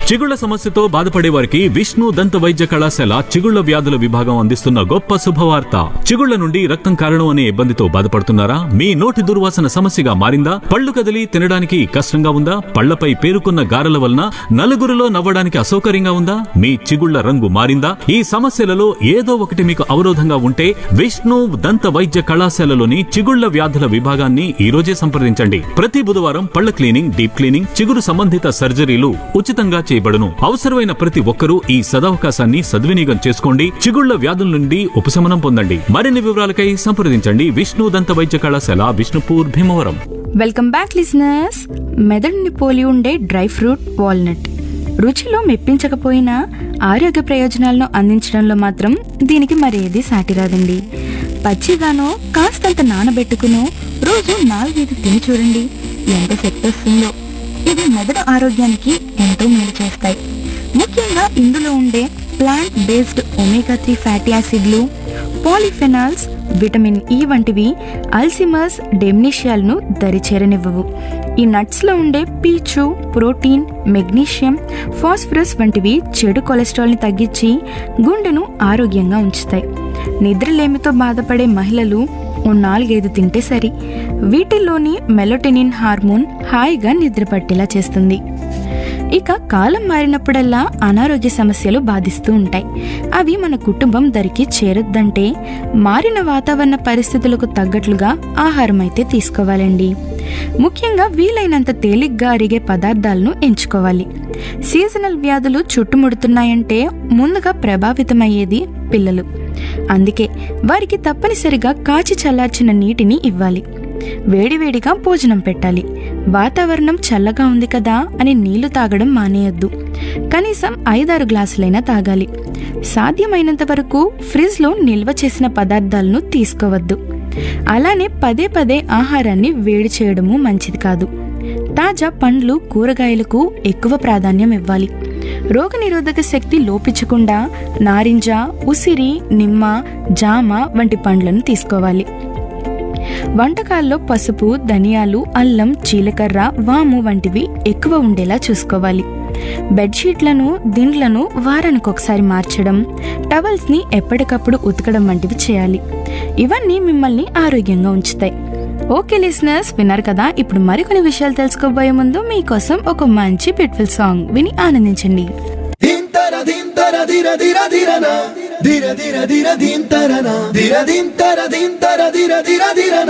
చిగుళ్ల సమస్యతో బాధపడే వారికి విష్ణు దంత వైద్య కళాశాల చిగుళ్ల వ్యాధుల విభాగం అందిస్తున్న గొప్ప శుభవార్త చిగుళ్ల నుండి రక్తం కారణం అనే ఇబ్బందితో బాధపడుతున్నారా మీ నోటి దుర్వాసన సమస్యగా మారిందా పళ్ళు కదిలి తినడానికి కష్టంగా ఉందా పళ్లపై పేరుకున్న గారెల వలన నలుగురిలో నవ్వడానికి అసౌకర్యంగా ఉందా మీ చిగుళ్ల రంగు మారిందా ఈ సమస్యలలో ఏదో ఒకటి మీకు అవరోధంగా ఉంటే విష్ణు దంత వైద్య కళాశాలలోని చిగుళ్ల వ్యాధుల విభాగాన్ని ఈ రోజే సంప్రదించండి ప్రతి బుధవారం పళ్ల క్లీనింగ్ డీప్ క్లీనింగ్ చిగురు సంబంధిత సర్జరీలు ఉచితంగా చేయబడును అవసరమైన ప్రతి ఒక్కరూ ఈ సదవకాశాన్ని సద్వినియోగం చేసుకోండి చిగుళ్ల వ్యాధుల నుండి ఉపశమనం పొందండి మరిన్ని వివరాలకై సంప్రదించండి విష్ణు దంత వైద్య కళాశాల Vishnupur Bhimavaram welcome back listeners మెదడుని పోలి ఉండే డ్రై ఫ్రూట్ వాల్నట్ రుచిలో మెప్పించకపోయినా ఆరోగ్య ప్రయోజనాలను అందించడంలో మాత్రం దీనికి మరేది సాటిరాదండి పచ్చిగానో కాస్తంత నానబెట్టుకునో రోజు నాలుగైదు తిని చూడండి ఎంత శక్తి వస్తుందో ఇది మెదడు ఆరోగ్యానికి ఎంతో మేలు చేస్తాయి ముఖ్యంగా ఇందులో ఉండే plant based omega three fatty యాసిడ్లు పాలిఫెనాల్స్ విటమిన్ ఈ వంటివి అల్సిమర్స్ డెమ్నిషియాలను దరిచేరనివ్వవు ఈ నట్స్లో ఉండే పీచు ప్రోటీన్ మెగ్నీషియం ఫాస్ఫరస్ వంటివి చెడు కొలెస్ట్రాల్ని తగ్గించి గుండెను ఆరోగ్యంగా ఉంచుతాయి నిద్రలేమితో బాధపడే మహిళలు ఓ నాలుగైదు తింటే సరి వీటిల్లోని మెలోటెనిన్ హార్మోన్ హాయిగా నిద్ర పట్టేలా చేస్తుంది ఇక కాలం మారినప్పుడల్లా అనారోగ్య సమస్యలు బాధిస్తూ ఉంటాయి అవి మన కుటుంబం దరికి చేరొద్దంటే మారిన వాతావరణ పరిస్థితులకు తగ్గట్లుగా ఆహారం అయితే తీసుకోవాలండి ముఖ్యంగా వీలైనంత తేలిగ్గా అరిగే పదార్థాలను ఎంచుకోవాలి సీజనల్ వ్యాధులు చుట్టుముడుతున్నాయంటే ముందుగా ప్రభావితమయ్యేది పిల్లలు అందుకే వారికి తప్పనిసరిగా కాచి చల్లార్చిన నీటిని ఇవ్వాలి వేడివేడిగా భోజనం పెట్టాలి వాతావరణం చల్లగా ఉంది కదా అని నీళ్లు తాగడం మానేయొద్దు కనీసం ఐదారు గ్లాసులైనా తాగాలి సాధ్యమైనంత వరకు ఫ్రిడ్జ్లో నిల్వ చేసిన పదార్థాలను తీసుకోవద్దు అలానే పదే పదే ఆహారాన్ని వేడి చేయడము మంచిది కాదు తాజా పండ్లు కూరగాయలకు ఎక్కువ ప్రాధాన్యం ఇవ్వాలి రోగనిరోధక శక్తి లోపించకుండా నారింజ ఉసిరి నిమ్మ జామ వంటి పండ్లను తీసుకోవాలి వంటకాల్లో పసుపు ధనియాలు అల్లం జీలకర్ర వాము వంటివి ఎక్కువ ఉండేలా చూసుకోవాలి బెడ్షీట్లను దిండ్లను వారానికి ఒకసారి మార్చడం టవల్స్ని ఎప్పటికప్పుడు ఉతకడం వంటివి చేయాలి ఇవన్నీ మిమ్మల్ని ఆరోగ్యంగా ఉంచుతాయి ఓకే లిసనర్స్ విన్నారు కదా ఇప్పుడు మరికొన్ని విషయాలు తెలుసుకోబోయే ముందు మీకోసం ఒక మంచి బ్యూటిఫుల్ సాంగ్ విని ఆనందించండి ధింతర ధింతర ధిర ధిర ధిరన ధిర ధిర ధిర ధింతరన ధిర ధింతర ధింతర ధిర ధిర ధిరన